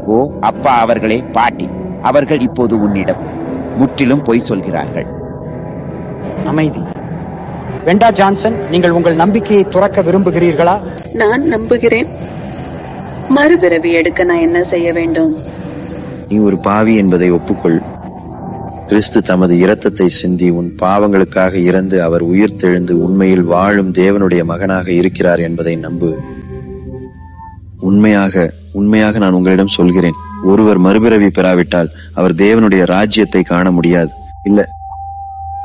ஓ அப்பா அவர்களே பாட்டி அவர்கள் இப்போது உன்னிடம் முற்றிலும் பொய் சொல்கிறார்கள் அமைதி வெண்டா ஜான்சன் நீங்கள் உங்கள் நம்பிக்கையை துறக்க விரும்புகிறீர்களா நான் நம்புகிறேன் மறுபிறவி எடுக்க நான் என்ன செய்ய வேண்டும் நீ ஒரு பாவி என்பதை ஒப்புக்கொள் கிறிஸ்து தமது இரத்தத்தை சிந்தி உன் பாவங்களுக்காக இறந்து அவர் உயிர்த்தெழுந்து உண்மையில் வாழும் தேவனுடைய மகனாக இருக்கிறார் என்பதை நம்பு உண்மையாக உண்மையாக நான் உங்களிடம் சொல்கிறேன் ஒருவர் மறுபிறவி பெறாவிட்டால் அவர் தேவனுடைய ராஜ்யத்தை காண முடியாது இல்ல